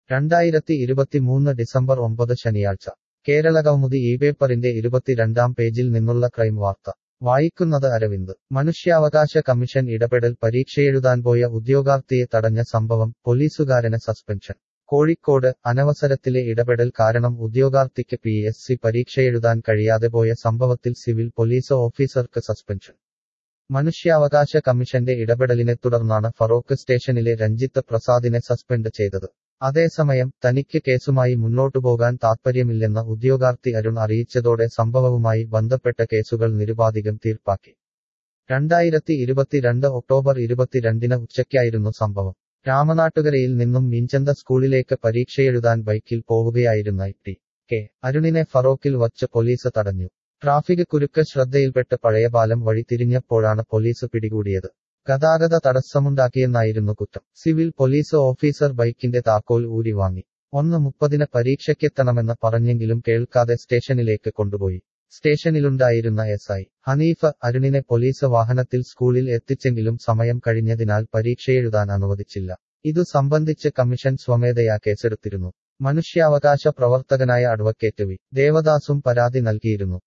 രണ്ടായിരത്തി ഇരുപത്തിമൂന്ന് ഡിസംബർ ഒമ്പത് ശനിയാഴ്ച കേരളകൗമുദി ഈ പേപ്പറിന്റെ ഇരുപത്തിരണ്ടാം പേജിൽ നിന്നുള്ള ക്രൈം വാർത്ത വായിക്കുന്നത് അരവിന്ദ് മനുഷ്യാവകാശ കമ്മീഷൻ ഇടപെടൽ പരീക്ഷയെഴുതാൻ പോയ ഉദ്യോഗാർത്ഥിയെ തടഞ്ഞ സംഭവം പോലീസുകാരന് സസ്പെൻഷൻ കോഴിക്കോട് അനവസരത്തിലെ ഇടപെടൽ കാരണം ഉദ്യോഗാർത്ഥിക്ക് പി എസ് സി പരീക്ഷയെഴുതാൻ കഴിയാതെ പോയ സംഭവത്തിൽ സിവിൽ പോലീസ് ഓഫീസർക്ക് സസ്പെൻഷൻ മനുഷ്യാവകാശ കമ്മീഷന്റെ ഇടപെടലിനെ തുടർന്നാണ് ഫറോക്ക് സ്റ്റേഷനിലെ രഞ്ജിത്ത് പ്രസാദിനെ സസ്പെൻഡ് ചെയ്തത് അതേസമയം തനിക്ക് കേസുമായി മുന്നോട്ടുപോകാൻ താൽപ്പര്യമില്ലെന്ന് ഉദ്യോഗാർത്ഥി അരുൺ അറിയിച്ചതോടെ സംഭവവുമായി ബന്ധപ്പെട്ട കേസുകൾ നിരുപാധികം തീർപ്പാക്കി രണ്ടായിരത്തി ഇരുപത്തിരണ്ട് ഒക്ടോബർ ഇരുപത്തിരണ്ടിന് ഉച്ചയ്ക്കായിരുന്നു സംഭവം രാമനാട്ടുകരയിൽ നിന്നും മീഞ്ചന്ത സ്കൂളിലേക്ക് പരീക്ഷയെഴുതാൻ ബൈക്കിൽ പോവുകയായിരുന്ന ടി കെ അരുണിനെ ഫറോക്കിൽ വച്ച് പോലീസ് തടഞ്ഞു ട്രാഫിക് കുരുക്ക് ശ്രദ്ധയിൽപ്പെട്ട് പഴയപാലം വഴി തിരിഞ്ഞപ്പോഴാണ് പോലീസ് പിടികൂടിയത് ഗതാഗത തടസ്സമുണ്ടാക്കിയെന്നായിരുന്നു കുറ്റം സിവിൽ പോലീസ് ഓഫീസർ ബൈക്കിന്റെ താക്കോൽ ഊരി വാങ്ങി ഒന്ന് മുപ്പതിന് പരീക്ഷയ്ക്കെത്തണമെന്ന് പറഞ്ഞെങ്കിലും കേൾക്കാതെ സ്റ്റേഷനിലേക്ക് കൊണ്ടുപോയി സ്റ്റേഷനിലുണ്ടായിരുന്ന എസ് ഐ ഹനീഫ് അരുണിനെ പോലീസ് വാഹനത്തിൽ സ്കൂളിൽ എത്തിച്ചെങ്കിലും സമയം കഴിഞ്ഞതിനാൽ പരീക്ഷയെഴുതാൻ അനുവദിച്ചില്ല ഇതു സംബന്ധിച്ച് കമ്മീഷൻ സ്വമേധയാ കേസെടുത്തിരുന്നു മനുഷ്യാവകാശ പ്രവർത്തകനായ അഡ്വക്കേറ്റ് വി ദേവദാസും പരാതി നൽകിയിരുന്നു